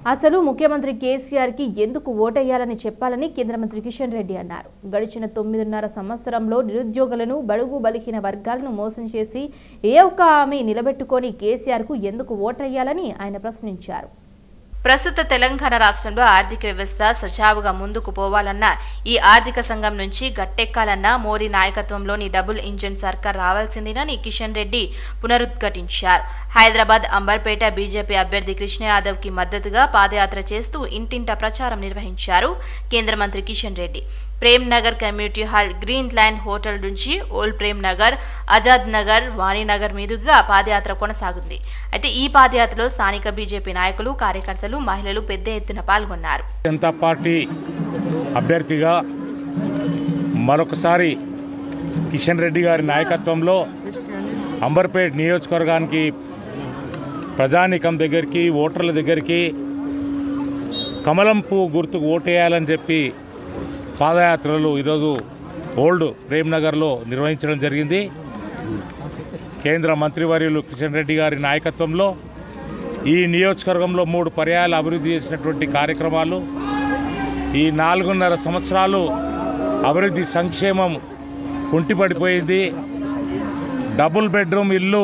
అసలు ముఖ్యమంత్రి కేసీఆర్ కి ఎందుకు ఓటేయాలని చెప్పాలని కేంద్ర మంత్రి కిషన్ రెడ్డి అన్నారు గడిచిన తొమ్మిదిన్నర సంవత్సరంలో నిరుద్యోగులను బడుగు బలిహీన వర్గాలను మోసం చేసి ఏ ఒక్క హామీ నిలబెట్టుకొని కేసీఆర్ కు ఎందుకు ఓటేయాలని ఆయన ప్రశ్నించారు ప్రస్తుత తెలంగాణ రాష్ట్రంలో ఆర్థిక వ్యవస్థ సజావుగా ముందుకు పోవాలన్నా ఈ ఆర్థిక సంఘం నుంచి గట్టెక్కాలన్నా మోడీ నాయకత్వంలోని డబుల్ ఇంజిన్ సర్కార్ రావాల్సిందేనని కిషన్ రెడ్డి పునరుద్ఘాటించారు హైదరాబాద్ అంబర్పేట బీజేపీ అభ్యర్థి కృష్ణ యాదవ్ కి మద్దతుగా పాదయాత్ర చేస్తూ ఇంటింట ప్రచారం నిర్వహించారు కేంద్ర మంత్రి Kishan Reddy Prem Nagar community hall Green Land hotel నుంచి ఓల్డ్ ప్రేమ్ నగర్ ఆజాద్ నగర్ వాణినగర్ మీదుగా పాదయాత్ర కొనసాగుంది అయితే ఈ పాదయాత్రలో స్థానిక బీజేపీ నాయకులు కార్యకర్తలు మహిళలు పెద్ద ఎత్తున పాల్గొన్నారు జనతా పార్టీ అభ్యర్థిగా మరొకసారి కిషన్ రెడ్డి గారి నాయకత్వంలో అంబర్పేట్ నియోజకవర్గానికి ప్రజానీకం దగ్గరికి ఓటర్ల దగ్గరికి కమలం పువ్వు గుర్తుకు ఓటేయాలని చెప్పి పాదయాత్రలు ఈరోజు ఓల్డ్ ప్రేమ్నగర్లో నిర్వహించడం జరిగింది కేంద్ర మంత్రివర్యులు కిషన్ రెడ్డి గారి నాయకత్వంలో ఈ నియోజకవర్గంలో మూడు పర్యాయాలు అభివృద్ధి చేసినటువంటి కార్యక్రమాలు ఈ నాలుగున్నర సంవత్సరాలు అభివృద్ధి సంక్షేమం కుంటిపడిపోయింది డబుల్ బెడ్రూమ్ ఇల్లు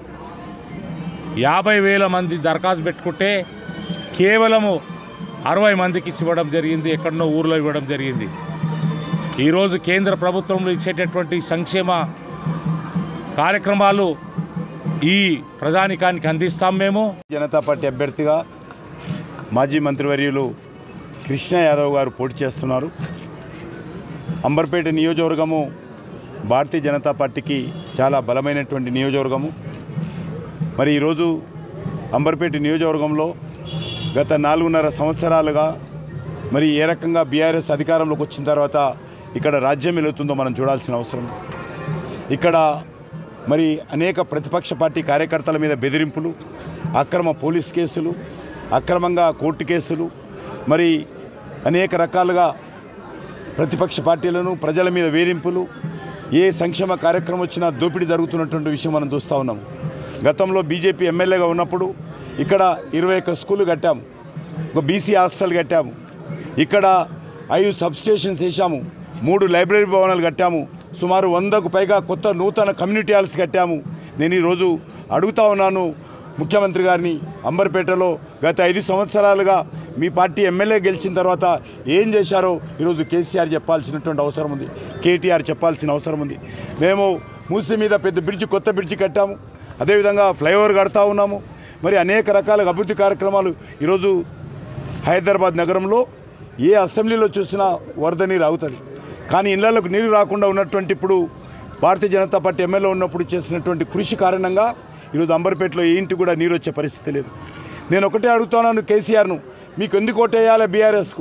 యాభై వేల మంది దరఖాస్తు పెట్టుకుంటే కేవలము అరవై మందికి ఇచ్చివ్వడం జరిగింది ఎక్కడనో ఊర్లో ఇవ్వడం జరిగింది ఈరోజు కేంద్ర ప్రభుత్వంలో ఇచ్చేటటువంటి సంక్షేమ కార్యక్రమాలు ఈ ప్రజానికానికి అందిస్తాం మేము జనతా పార్టీ అభ్యర్థిగా మాజీ మంత్రివర్యులు కృష్ణ యాదవ్ గారు పోటీ చేస్తున్నారు అంబర్పేట నియోజకవర్గము భారతీయ జనతా పార్టీకి చాలా బలమైనటువంటి నియోజకవర్గము మరి ఈరోజు అంబర్పేట నియోజకవర్గంలో గత నాలుగున్నర సంవత్సరాలుగా మరి ఏ రకంగా బీఆర్ఎస్ అధికారంలోకి వచ్చిన తర్వాత ఇక్కడ రాజ్యం వెలుగుతుందో మనం చూడాల్సిన అవసరం ఉంది. ఇక్కడ మరి అనేక ప్రతిపక్ష పార్టీ కార్యకర్తల మీద బెదిరింపులు అక్రమ పోలీస్ కేసులు అక్రమంగా కోర్టు కేసులు మరి అనేక రకాలుగా ప్రతిపక్ష పార్టీలను ప్రజల మీద వేధింపులు ఏ సంక్షేమ కార్యక్రమం వచ్చినా దోపిడీ జరుగుతున్నటువంటి విషయం మనం చూస్తూ ఉన్నాం గతంలో బీజేపీ ఎమ్మెల్యేగా ఉన్నప్పుడు ఇక్కడ ఇరవై ఒక్క స్కూళ్ళు కట్టాము ఒక బీసీ హాస్టల్ కట్టాము ఇక్కడ ఐదు సబ్ స్టేషన్స్ వేసాము మూడు లైబ్రరీ భవనాలు కట్టాము సుమారు వందకు పైగా కొత్త నూతన కమ్యూనిటీ హాల్స్ కట్టాము నేను ఈరోజు అడుగుతా ఉన్నాను ముఖ్యమంత్రి గారిని అంబర్పేటలో గత ఐదు సంవత్సరాలుగా మీ పార్టీ ఎమ్మెల్యే గెలిచిన తర్వాత ఏం చేశారో ఈరోజు కేసీఆర్ చెప్పాల్సినటువంటి అవసరం ఉంది కేటీఆర్ చెప్పాల్సిన అవసరం ఉంది మేము మూసి మీద పెద్ద బ్రిడ్జి కొత్త బ్రిడ్జి కట్టాము అదేవిధంగా ఫ్లైఓవర్ కడతా ఉన్నాము మరి అనేక రకాల అభివృద్ధి కార్యక్రమాలు ఈరోజు హైదరాబాద్ నగరంలో ఏ అసెంబ్లీలో చూసినా వరద నీరు అవుతుంది కానీ ఇళ్లకు నీరు రాకుండా ఉన్నటువంటి ఇప్పుడు భారతీయ జనతా పార్టీ ఎమ్మెల్యే ఉన్నప్పుడు చేసినటువంటి కృషి కారణంగా ఈరోజు అంబర్పేటలో ఏ ఇంటి కూడా నీరు వచ్చే పరిస్థితి లేదు నేను ఒకటే అడుగుతున్నాను కేసీఆర్ను మీకు ఎందుకు ఓటేయాలా బీఆర్ఎస్కు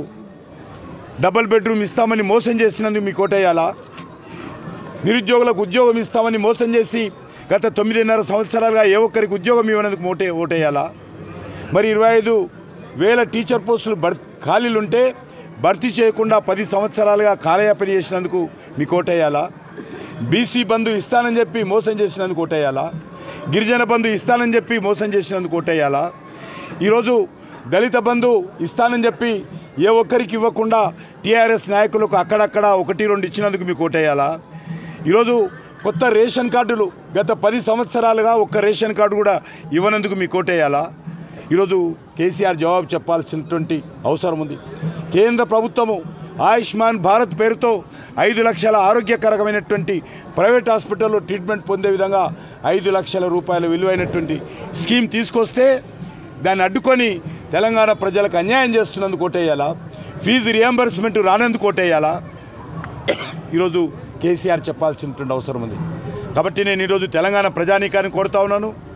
డబుల్ బెడ్రూమ్ ఇస్తామని మోసం చేసినందుకు మీకు ఓటేయాలా నిరుద్యోగులకు ఉద్యోగం ఇస్తామని మోసం చేసి గత తొమ్మిదిన్నర సంవత్సరాలుగా ఏ ఒక్కరికి ఉద్యోగం ఇవ్వనందుకు ఓటే ఓటేయాలా మరి ఇరవై ఐదు వేల టీచర్ పోస్టులు భర్ ఖాళీలు ఉంటే భర్తీ చేయకుండా పది సంవత్సరాలుగా కాలయాపన చేసినందుకు మీకు ఓటేయాలా బీసీ బంధు ఇస్తానని చెప్పి మోసం చేసినందుకు ఓటేయాలా గిరిజన బంధు ఇస్తానని చెప్పి మోసం చేసినందుకు ఓటేయాలా ఈరోజు దళిత బంధు ఇస్తానని చెప్పి ఏ ఒక్కరికి ఇవ్వకుండా టీఆర్ఎస్ నాయకులకు అక్కడక్కడ ఒకటి రెండు ఇచ్చినందుకు మీకు ఓటేయాలా ఈరోజు కొత్త రేషన్ కార్డులు గత పది సంవత్సరాలుగా ఒక్క రేషన్ కార్డు కూడా ఇవ్వనందుకు మీకు ఓటేయాలా ఈరోజు కేసీఆర్ జవాబు చెప్పాల్సినటువంటి అవసరం ఉంది కేంద్ర ప్రభుత్వము ఆయుష్మాన్ భారత్ పేరుతో ఐదు లక్షల ఆరోగ్యకరమైనటువంటి ప్రైవేట్ హాస్పిటల్లో ట్రీట్మెంట్ పొందే విధంగా ఐదు లక్షల రూపాయల విలువైనటువంటి స్కీమ్ తీసుకొస్తే దాన్ని అడ్డుకొని తెలంగాణ ప్రజలకు అన్యాయం చేస్తున్నందుకు ఓటేయాలా ఫీజు రియంబర్స్మెంట్ రానందుకు ఓటేయాలా ఈరోజు కేసీఆర్ చెప్పాల్సినటువంటి అవసరం ఉంది కాబట్టి నేను ఈరోజు తెలంగాణ ప్రజానీకాన్ని కోరుతా ఉన్నాను